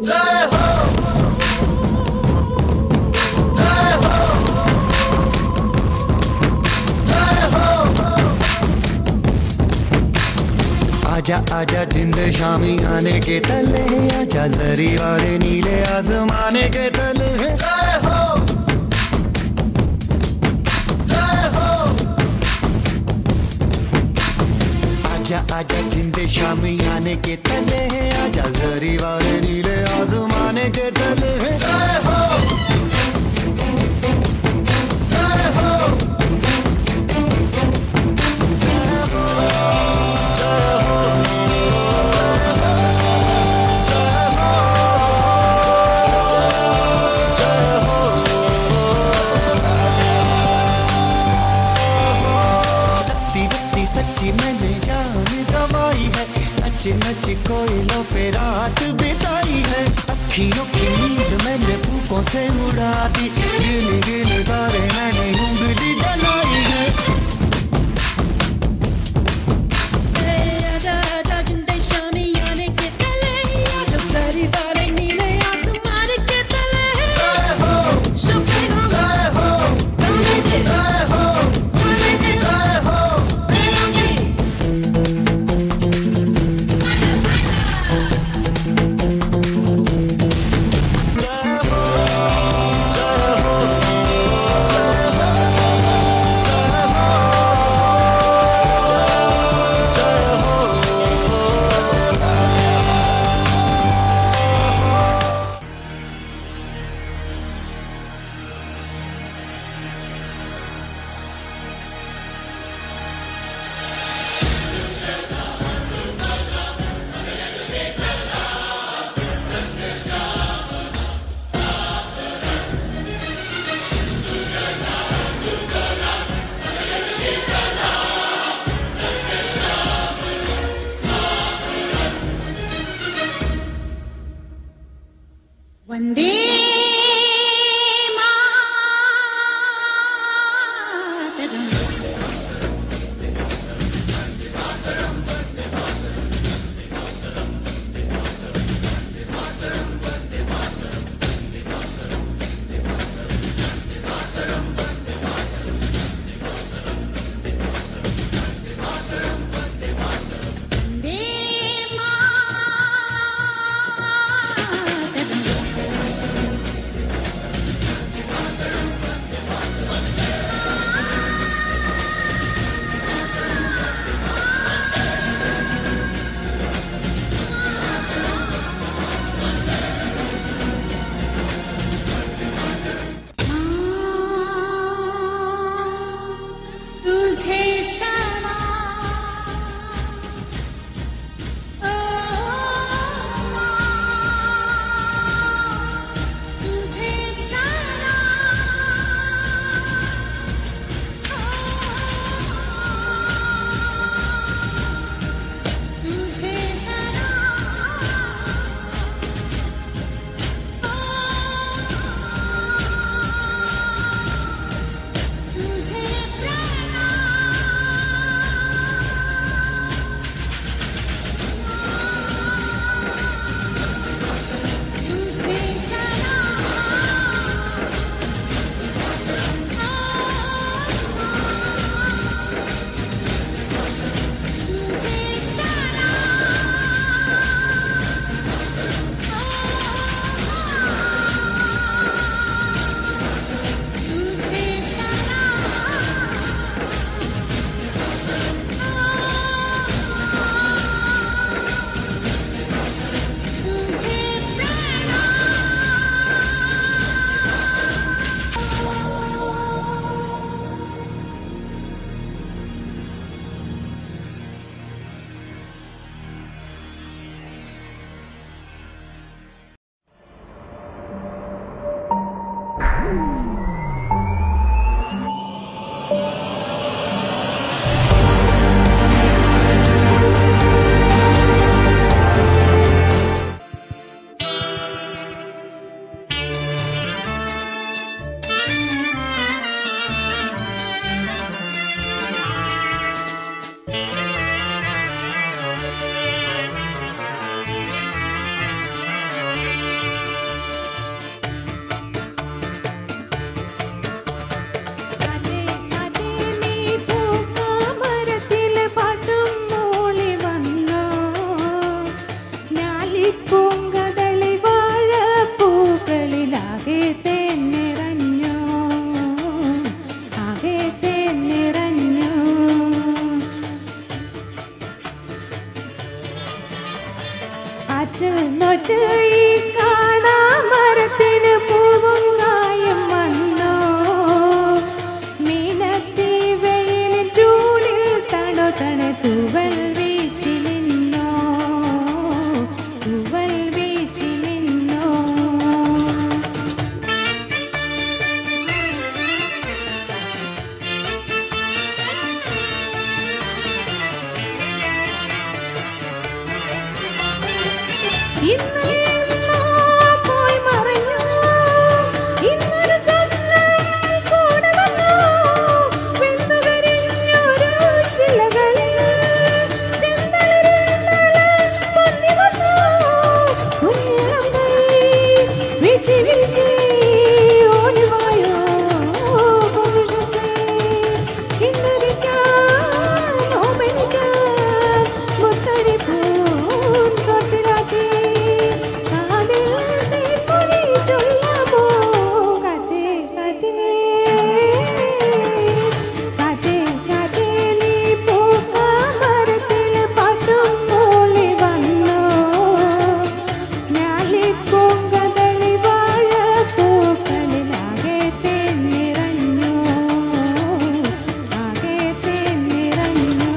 आजा आजा जिंद शामी आने के तले आजा जरी वाले नीले आसमाने के तले आजा आजा जिंद शामी आने के तले आजा जरी वाले नीले आसमाने के तले रत्ती रत्ती सच्ची मैंने जान गवाई है नच नच कोयलों पे रात बिताई है अखियों की नींद मैंने फूकों से उड़ा दी गिन गिन तारे मैंने उंगली जलाई है आजा आजा जिंदे शामी आने के तले आजा सारी वाले नीले आसमान के तले Champagne home Come like this Come like this Melody वन्दे मातरम् वन्दे मातरम् ആറ്റുനൊറ്റ് ഈ കാണാമരത്തിന് പൂവും കായും വന്നോ മീനത്തി വെയിൽ ചൂടിൽ തണു തണു തൂവൽ വീശി നിന്നോ തൂവൽ വീശി നിന്നോ ഇന്നലെ എന്നോ പോയി മറഞ്ഞു ഇന്നൊരു സ്വപ്നം കൂടെ വന്നു വെന്തുകരിഞ്ഞൊരു ചില്ലകളിൽ ചെന്തളിരിൽ തല പൊന്തി വന്നു കുഞ്ഞിളം കൈ വീശി വീശി ഓടിവായോ പൊരുഷസേ ഇന്നരിക്കാൻ ഓമനിക്കാൻ മുത്തടിപ്പൂൻ തൊട്ടിലാക്കി കാതിൽ തീപ്പൊരി ചൊല്ലാമോ കാറ്റേ കാറ്റേ കാറ്റേ കാറ്റേ നീ പൂക്കാമരത്തിൽ പാട്ടും മൂളി വന്നോ ഞാലിപ്പൂങ്കതളി വാഴ പൂക്കളിലാകെ തേൻ നിറഞ്ഞു ആകെ തേൻ നിറഞ്ഞു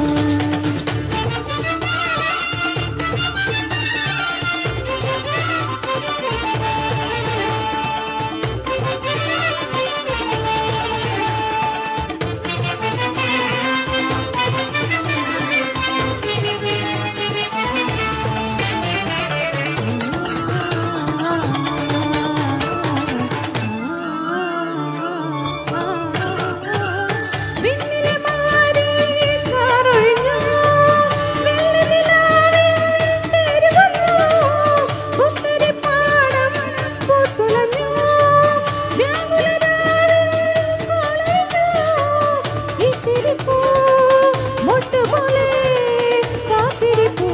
വിണ്ണിലെ മാറി കാറൊഴിഞ്ഞു വെള്ളിനിലാവിൻ തേര് വന്നു പുത്തരിപ്പാടം പൂത്തുലഞ്ഞു വ്യാകുലരാവിൻ കോളഴിഞ്ഞു ഇത്തിരിപ്പൂ മൊട്ടുപോലെ കാത്തിരിപ്പൂ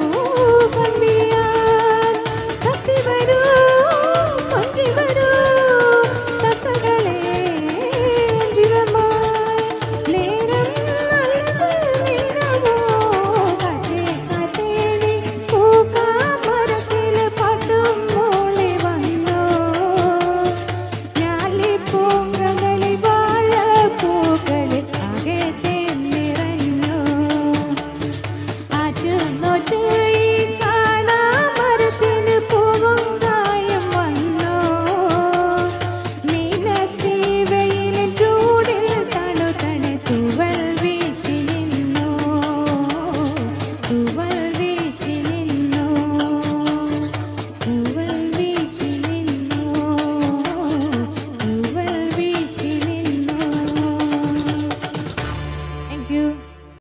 കൺവിരിയാൻ കത്തി വരൂ കൊഞ്ചി വരൂ തത്തകളെ അഞ്ചിതമായി നേരം നല്ലത് നേരമോ കാറ്റേ കാറ്റേ നീ പൂക്കാമരത്തിൽ പാട്ടും മൂളി വന്നോ ഞാലിപ്പൂങ്കകളി വാഴ പൂക്കളിൽ ആകെ തേൻ നിറഞ്ഞു ആറ്റുനോറ്റ് ഈ കാണാമരത്തിന് പൂവും കായും വന്നോ മീനത്തി വെയിലിൻ ചൂടിൽ തണു തണു തൂവൽ വീശി നിന്നോ തൂവൽ വീശി നിന്നോ തൂവൽ വീശി നിന്നോ തൂവൽ വീശി നിന്നോ താങ്ക് യു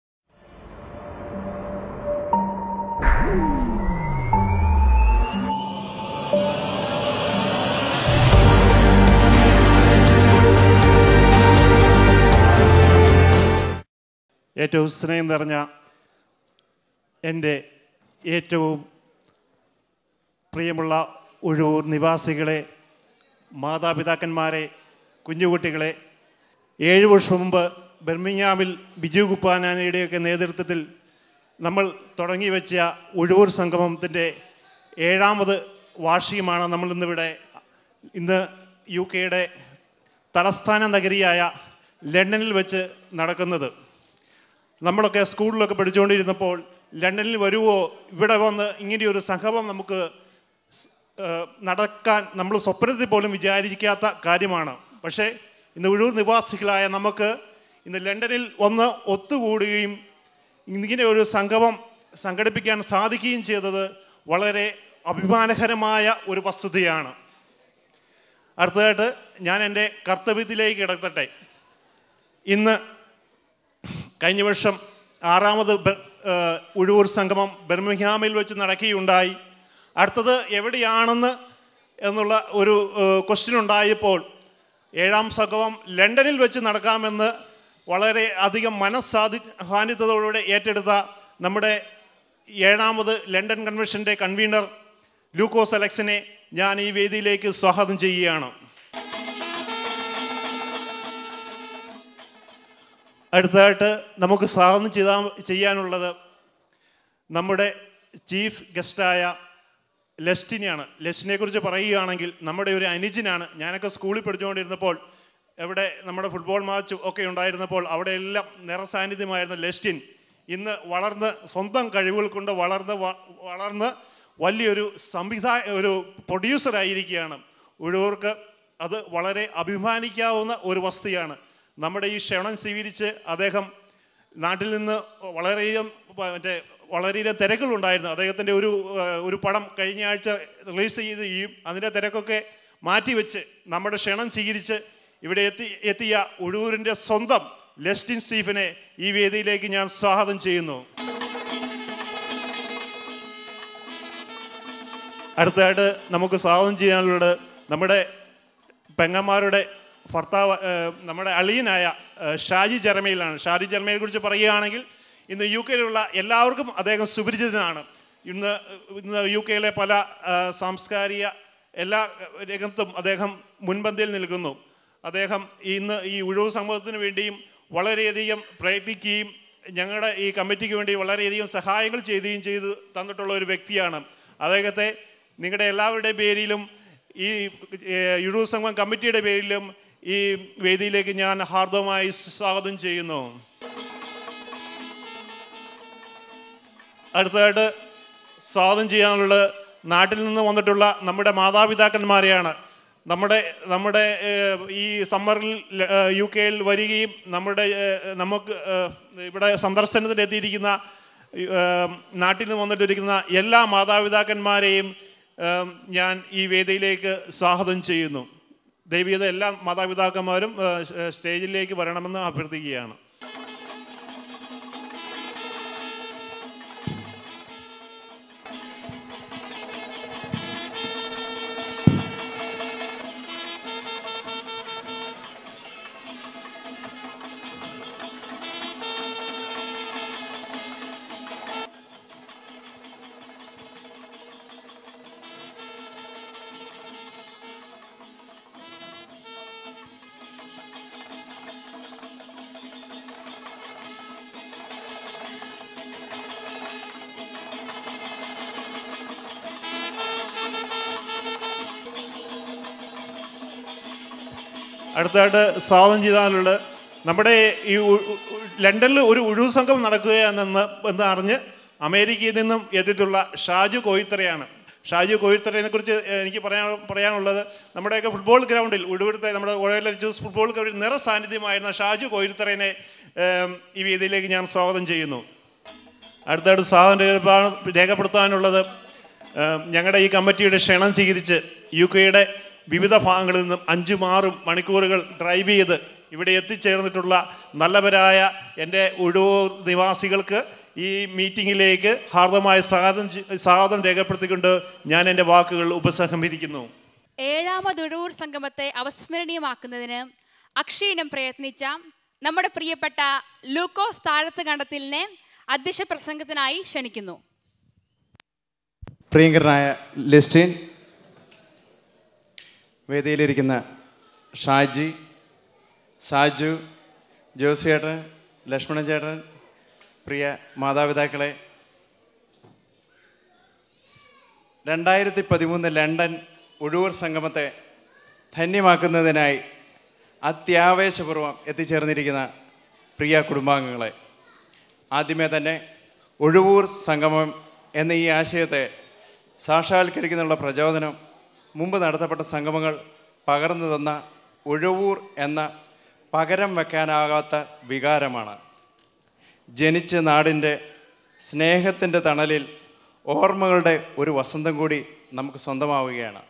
ഏറ്റവും സ്നേഹം നിറഞ്ഞ എൻ്റെ ഏറ്റവും പ്രിയമുള്ള ഒഴൂർ നിവാസികളെ മാതാപിതാക്കന്മാരെ കുഞ്ഞുകുട്ടികളെ ഏഴ് വർഷം മുമ്പ് ബെർമിങ്ങാമിൽ ബിജു കുപ്പാനാനയുടെയൊക്കെ നേതൃത്വത്തിൽ നമ്മൾ തുടങ്ങി വെച്ച ഒഴൂർ സംഗമത്തിൻ്റെ ഏഴാമത് വാർഷികമാണ് നമ്മൾ ഇന്നിവിടെ ഇന്ന് യു കെയുടെ തലസ്ഥാന നഗരിയായ ലണ്ടനിൽ വെച്ച് നടക്കുന്നത് നമ്മളൊക്കെ സ്കൂളിലൊക്കെ പഠിച്ചുകൊണ്ടിരുന്നപ്പോൾ ലണ്ടനിൽ വരുമോ ഇവിടെ വന്ന് ഇങ്ങനെയൊരു സംഗമം നമുക്ക് സ്- ഏഹ് നടക്കാൻ നമ്മൾ സ്വപ്നത്തിൽ പോലും വിചാരിക്കാത്ത കാര്യമാണ് പക്ഷേ ഇന്ന് ഒഴിവൂർ നിവാസികളായ നമുക്ക് ഇന്ന് ലണ്ടനിൽ വന്ന് ഒത്തുകൂടുകയും ഇങ്ങനെ ഒരു സംഗമം സംഘടിപ്പിക്കാൻ സാധിക്കുകയും ചെയ്തത് വളരെ അഭിമാനകരമായ ഒരു വസ്തുതയാണ് അടുത്തതായിട്ട് ഞാൻ എൻ്റെ കർത്തവ്യത്തിലേക്ക് കിടത്തട്ടെ ഇന്ന് കഴിഞ്ഞ വർഷം ആറാമത് ബെ- ഏഹ് ഉഴവൂർ സംഗമം ബെർമിംഗ്ഹാമിൽ വെച്ച് നടക്കുകയുണ്ടായി അടുത്തത് എവിടെയാണെന്ന് എന്നുള്ള ഒരു ക്വസ്റ്റ്യൻ ഉണ്ടായപ്പോൾ ഏഴാം സംഗമം ലണ്ടനിൽ വെച്ച് നടക്കാമെന്ന് വളരെ അധികം മനസ്സാധി ഹാനിത്വത്തോടുകൂടെ ഏറ്റെടുത്ത നമ്മുടെ ഏഴാമത് ലണ്ടൻ കൺവെൻഷൻ്റെ കൺവീനർ ലൂക്കോസ് അലക്സിനെ ഞാൻ ഈ വേദിയിലേക്ക് സ്വാഗതം ചെയ്യുകയാണ് അടുത്തതായിട്ട് നമുക്ക് സ്വാഗതം ചെയ്താ ചെയ്യാനുള്ളത് നമ്മുടെ ചീഫ് ഗസ്റ്റായ ലെസ്റ്റിനെയാണ് ലെസ്റ്റിനെ കുറിച്ച് പറയുകയാണെങ്കിൽ നമ്മുടെ ഒരു അനുജനാണ് ഞാനൊക്കെ സ്കൂളിൽ പഠിച്ചുകൊണ്ടിരുന്നപ്പോൾ എവിടെ നമ്മുടെ ഫുട്ബോൾ മാച്ച് ഒക്കെ ഉണ്ടായിരുന്നപ്പോൾ അവിടെ എല്ലാം നിറസാന്നിധ്യമായിരുന്ന ലെസ്റ്റിൻ ഇന്ന് വളർന്ന് സ്വന്തം കഴിവുകൾ കൊണ്ട് വളർന്ന് വ- വളർന്ന് വലിയൊരു സംവിധായ ഒരു പ്രൊഡ്യൂസറായിരിക്കുകയാണ് ഉഴവർക്ക് അത് വളരെ അഭിമാനിക്കാവുന്ന ഒരു വസ്തുതയാണ് നമ്മുടെ ഈ ക്ഷണം സ്വീകരിച്ച് അദ്ദേഹം നാട്ടിൽ നിന്ന് വളരെയധികം പ- മറ്റേ വളരെയധികം തിരക്കുകളുണ്ടായിരുന്നു അദ്ദേഹത്തിൻ്റെ ഒരു ആ, ഒരു പടം കഴിഞ്ഞ ആഴ്ച റിലീസ് ചെയ്ത് ഈ അതിൻ്റെ തിരക്കൊക്കെ മാറ്റിവെച്ച് നമ്മുടെ ക്ഷണം സ്വീകരിച്ച് ഇവിടെ എത്തി എത്തിയ ഉഴൂരിൻ്റെ സ്വന്തം ലെസ്റ്റിൻ സ്റ്റീഫനെ ഈ വേദിയിലേക്ക് ഞാൻ സ്വാഗതം ചെയ്യുന്നു അടുത്തതായിട്ട് നമുക്ക് സ്വാഗതം ചെയ്യാനുള്ളത് നമ്മുടെ പെങ്ങന്മാരുടെ ഭർത്താവ് ഏഹ്, നമ്മുടെ അളിയനായ ഏഹ്, ഷാജി ജർമ്മയിലാണ് ഷാജി ജർമ്മയെ കുറിച്ച് പറയുകയാണെങ്കിൽ ഇന്ന് യു കെയിലുള്ള എല്ലാവർക്കും അദ്ദേഹം സുപരിചിതനാണ് ഇന്ന് ഇന്ന് യു കെയിലെ പല ഏഹ്, സാംസ്കാരിക എല്ലാ രംഗത്തും അദ്ദേഹം മുൻപന്തിയിൽ നിൽക്കുന്നു അദ്ദേഹം ഇന്ന് ഈ ഉഴവ് സമൂഹത്തിന് വേണ്ടിയും വളരെയധികം പ്രയത്നിക്കുകയും ഞങ്ങളുടെ ഈ കമ്മിറ്റിക്ക് വേണ്ടി വളരെയധികം സഹായങ്ങൾ ചെയ്യുകയും ചെയ്ത് തന്നിട്ടുള്ള ഒരു വ്യക്തിയാണ് അദ്ദേഹത്തെ നിങ്ങളുടെ എല്ലാവരുടെയും പേരിലും ഈ ഏഹ്, യുഴു സംഘം കമ്മിറ്റിയുടെ പേരിലും ഈ വേദിയിലേക്ക് ഞാൻ ഹാർദവമായി സ്വാഗതം ചെയ്യുന്നു അടുത്തതായിട്ട് സ്വാഗതം ചെയ്യാനുള്ളത് നാട്ടിൽ നിന്ന് വന്നിട്ടുള്ള നമ്മുടെ മാതാപിതാക്കന്മാരെയാണ് നമ്മുടെ നമ്മുടെ ഏഹ്, ഈ സമ്മറിൽ ഏഹ്, യു കെയിൽ വരികയും നമ്മുടെ ഏഹ്, നമുക്ക് ഏഹ്, ഇവിടെ സന്ദർശനത്തിന് എത്തിയിരിക്കുന്ന ഏഹ്, നാട്ടിൽ നിന്ന് വന്നിട്ടിരിക്കുന്ന എല്ലാ മാതാപിതാക്കന്മാരെയും ഏഹ്, ഞാൻ ഈ വേദിയിലേക്ക് സ്വാഗതം ചെയ്യുന്നു ദൈവീയത എല്ലാ മാതാപിതാക്കന്മാരും ഏഹ്, സ്റ്റേജിലേക്ക് വരണമെന്ന് അഭ്യർത്ഥിക്കുകയാണ് അടുത്തതായിട്ട് സ്വാഗതം ചെയ്താലുള്ള നമ്മുടെ ഈ ഉ- ഉ- ലണ്ടനിൽ ഒരു ഒഴിവ് സംഘം നടക്കുകയാണെന്ന് എന്ന് അറിഞ്ഞ് അമേരിക്കയിൽ നിന്നും എത്തിയിട്ടുള്ള ഷാജു കോയിത്തറയാണ് ഷാജു കോയിത്തറയെ കുറിച്ച് എനിക്ക് പറയാൻ പറയാനുള്ളത് നമ്മുടെയൊക്കെ ഫുട്ബോൾ ഗ്രൗണ്ടിൽ ഇവിടുത്തെ നമ്മുടെ ഓഴല ജ്യൂസ് ഫുട്ബോൾ ഗ്രൗണ്ടിൽ നിറ സാന്നിധ്യമായിരുന്ന ഷാജു കോയിത്തറയെ ഏം, ഈ വേദിയിലേക്ക് ഞാൻ സ്വാഗതം ചെയ്യുന്നു അടുത്തടുത്ത് സ്വാഗതം രേഖപ്പെടുത്താൻ- രേഖപ്പെടുത്താനുള്ളത് ഏം, ഞങ്ങളുടെ ഈ കമ്മിറ്റിയുടെ ക്ഷണം സ്വീകരിച്ച് യു കെയുടെ വിവിധ ഭാഗങ്ങളിൽ നിന്നും അഞ്ചും ആറും മണിക്കൂറുകൾ ഡ്രൈവ് ചെയ്ത് ഇവിടെ എത്തിച്ചേർന്നിട്ടുള്ള നല്ലവരായ എൻ്റെ ഒഴൂർ നിവാസികൾക്ക് ഈ മീറ്റിങ്ങിലേക്ക് ഹാർദമായ സ്വാഗതം ചെ- സ്വാഗതം രേഖപ്പെടുത്തിക്കൊണ്ട് ഞാൻ എൻ്റെ വാക്കുകൾ ഉപസംഹരിക്കുന്നു ഏഴാമതൊഴൂർ സംഗമത്തെ അവസ്മരണീയമാക്കുന്നതിന് അക്ഷീണം പ്രയത്നിച്ച നമ്മുടെ പ്രിയപ്പെട്ട ലൂക്കോസ് താഴത്ത് കണ്ടത്തിലിനെ അധ്യക്ഷ പ്രസംഗത്തിനായി ക്ഷണിക്കുന്നു പ്രിയങ്കരനായ ലിസ്റ്റിൻ വേദിയിലിരിക്കുന്ന ഷാജി സാജു ജോസിയേട്ടൻ ലക്ഷ്മണൻ ചേട്ടൻ പ്രിയ മാതാപിതാക്കളെ രണ്ടായിരത്തി പതിമൂന്ന് ലണ്ടൻ ഒഴുവൂർ സംഗമത്തെ ധന്യമാക്കുന്നതിനായി അത്യാവേശപൂർവ്വം എത്തിച്ചേർന്നിരിക്കുന്ന പ്രിയ കുടുംബാംഗങ്ങളെ ആദ്യമേ തന്നെ ഒഴുവൂർ സംഗമം എന്ന ഈ ആശയത്തെ സാക്ഷാത്കരിക്കുന്നതിനുള്ള പ്രചോദനം മുമ്പ് നടത്തപ്പെട്ട സംഗമങ്ങൾ പകർന്നു തന്ന ഒഴുവൂർ എന്ന പകരം വെക്കാനാകാത്ത വികാരമാണ് ജനിച്ച നാടിൻ്റെ സ്നേഹത്തിൻ്റെ തണലിൽ ഓർമ്മകളുടെ ഒരു വസന്തം കൂടി നമുക്ക് സ്വന്തമാവുകയാണ്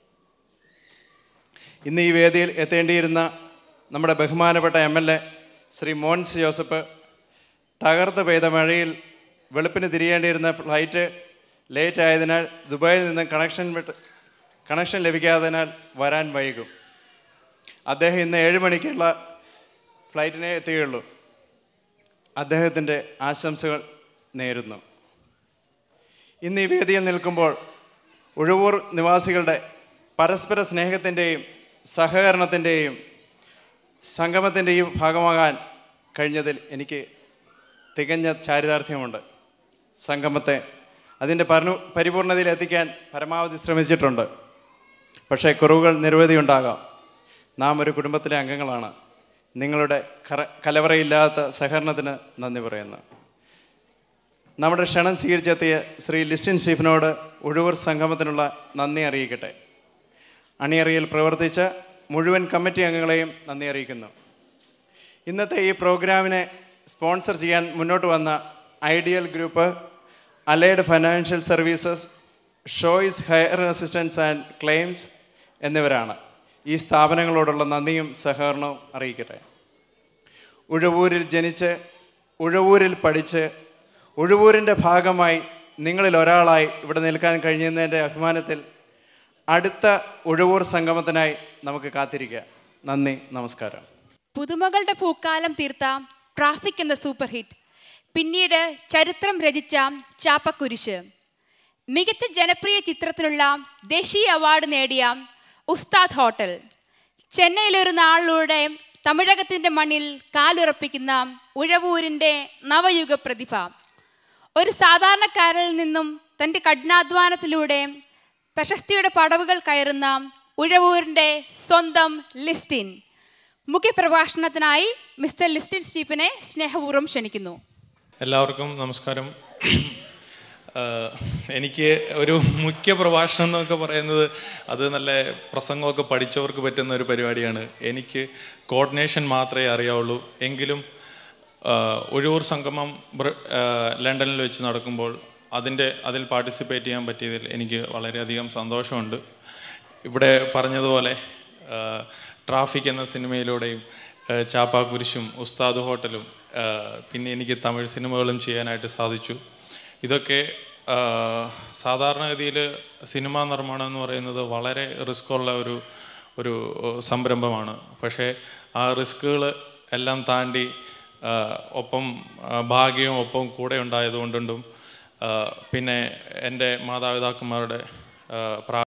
ഇന്ന് ഈ വേദിയിൽ എത്തേണ്ടിയിരുന്ന നമ്മുടെ ബഹുമാനപ്പെട്ട M L A Shri Mons Joseph തകർത്ത് പെയ്ത മഴയിൽ വെളുപ്പിന് തിരിയേണ്ടിയിരുന്ന ഫ്ലൈറ്റ് ലേറ്റ് ആയതിനാൽ ദുബായിൽ നിന്ന് കണക്ഷൻ വിട്ട് കണക്ഷൻ ലഭിക്കാത്തതിനാൽ വരാൻ വൈകും അദ്ദേഹം ഇന്ന് ഏഴ് മണിക്കുള്ള ഫ്ലൈറ്റിനെ എത്തുകയുള്ളൂ അദ്ദേഹത്തിൻ്റെ ആശംസകൾ നേരുന്നു ഇന്ന് ഈ വേദിയിൽ നിൽക്കുമ്പോൾ ഉഴവൂർ നിവാസികളുടെ പരസ്പര സ്നേഹത്തിൻ്റെയും സഹകരണത്തിൻ്റെയും സംഗമത്തിൻ്റെയും ഭാഗമാകാൻ കഴിഞ്ഞതിൽ എനിക്ക് തികഞ്ഞ ചാരിതാർത്ഥ്യമുണ്ട് സംഗമത്തെ അതിൻ്റെ പരണു പരിപൂർണതയിൽ എത്തിക്കാൻ പരമാവധി ശ്രമിച്ചിട്ടുണ്ട് പക്ഷേ കുറവുകൾ നിരവധി ഉണ്ടാകാം നാം ഒരു കുടുംബത്തിലെ അംഗങ്ങളാണ് നിങ്ങളുടെ കറ കലവറയില്ലാത്ത സഹകരണത്തിന് നന്ദി പറയുന്നു നമ്മുടെ ക്ഷണം സ്വീകരിച്ചെത്തിയ ശ്രീ ലിസ്റ്റിൻ സ്റ്റീഫനോട് ഉഴുവൂർ സംഗമത്തിനുള്ള നന്ദി അറിയിക്കട്ടെ അണിയറിയിൽ പ്രവർത്തിച്ച മുഴുവൻ കമ്മിറ്റി അംഗങ്ങളെയും നന്ദി അറിയിക്കുന്നു ഇന്നത്തെ ഈ പ്രോഗ്രാമിനെ സ്പോൺസർ ചെയ്യാൻ മുന്നോട്ട് വന്ന Ideal Group Allied Financial Services ഷോയ്സ് ഹയർ അസിസ്റ്റൻസ് ആൻഡ് ക്ലെയിംസ് എന്നിവരാണ് ഈ സ്ഥാപനങ്ങളോടുള്ള നന്ദിയും സഹകരണവും അറിയിക്കട്ടെ ഉഴവൂരിൽ ജനിച്ച് ഉഴവൂരിൽ പഠിച്ച് ഉഴവൂരിൻ്റെ ഭാഗമായി നിങ്ങളിൽ ഒരാളായി ഇവിടെ നിൽക്കാൻ കഴിഞ്ഞതിൻ്റെ അഭിമാനത്തിൽ അടുത്ത ഉഴവൂർ സംഗമത്തിനായി നമുക്ക് കാത്തിരിക്കാം നന്ദി നമസ്കാരം പുതുമകളുടെ പൂക്കാലം തീർത്ത ട്രാഫിക് എന്ന സൂപ്പർ ഹിറ്റ് പിന്നീട് ചരിത്രം രചിച്ച ചാപ്പക്കുരിശ് മികച്ച ജനപ്രിയ ചിത്രത്തിനുള്ള ദേശീയ അവാർഡ് നേടിയ ഉസ്താദ് ഹോട്ടൽ ചെന്നൈയിലൊരു നാളിലൂടെ തമിഴകത്തിൻ്റെ മണ്ണിൽ കാലുറപ്പിക്കുന്ന ഉഴവൂരിൻ്റെ നവയുഗ പ്രതിഭ ഒരു സാധാരണക്കാരിൽ നിന്നും തൻ്റെ കഠിനാധ്വാനത്തിലൂടെ പ്രശസ്തിയുടെ പടവുകൾ കയറുന്ന ഉഴവൂരിൻ്റെ സ്വന്തം ലിസ്റ്റിൻ മുഖ്യപ്രഭാഷണത്തിനായി മിസ്റ്റർ ലിസ്റ്റിൻ സ്റ്റീഫനെ സ്നേഹപൂർവ്വം ക്ഷണിക്കുന്നു എല്ലാവർക്കും നമസ്കാരം ആഹ് എനിക്ക് ഒരു മുഖ്യ പ്രഭാഷണം എന്നൊക്കെ പറയുന്നത് അത് നല്ല പ്രസംഗമൊക്കെ പഠിച്ചവർക്ക് പറ്റുന്ന ഒരു പരിപാടിയാണ് എനിക്ക് കോർഡിനേഷൻ മാത്രമേ അറിയാവുള്ളൂ എങ്കിലും ആഹ് ഒഴൂർ സംഗമം ബ്ര- ആഹ് ലണ്ടനിൽ വെച്ച് നടക്കുമ്പോൾ അതിൻ്റെ അതിൽ പാർട്ടിസിപ്പേറ്റ് ചെയ്യാൻ പറ്റിയതിൽ എനിക്ക് വളരെയധികം സന്തോഷമുണ്ട് ഇവിടെ പറഞ്ഞതുപോലെ ആഹ് ട്രാഫിക് എന്ന സിനിമയിലൂടെയും ആഹ് ചാപ്പാക്കുരിശും ഉസ്താദ് ഹോട്ടലും ആഹ് പിന്നെ എനിക്ക് തമിഴ് സിനിമകളും ചെയ്യാനായിട്ട് സാധിച്ചു ഇതൊക്കെ ആഹ് സാധാരണഗതിയിൽ സിനിമാ നിർമ്മാണം എന്ന് പറയുന്നത് വളരെ റിസ്ക് ഉള്ള ഒരു ഒരു സംരംഭമാണ് പക്ഷേ ആ റിസ്കുകൾ എല്ലാം താണ്ടി ആഹ് ഒപ്പം ആഹ് ഭാഗ്യവും ഒപ്പം കൂടെ ഉണ്ടായതുകൊണ്ടും ആഹ് പിന്നെ എൻ്റെ മാതാപിതാക്കന്മാരുടെ ആഹ് പ്രാ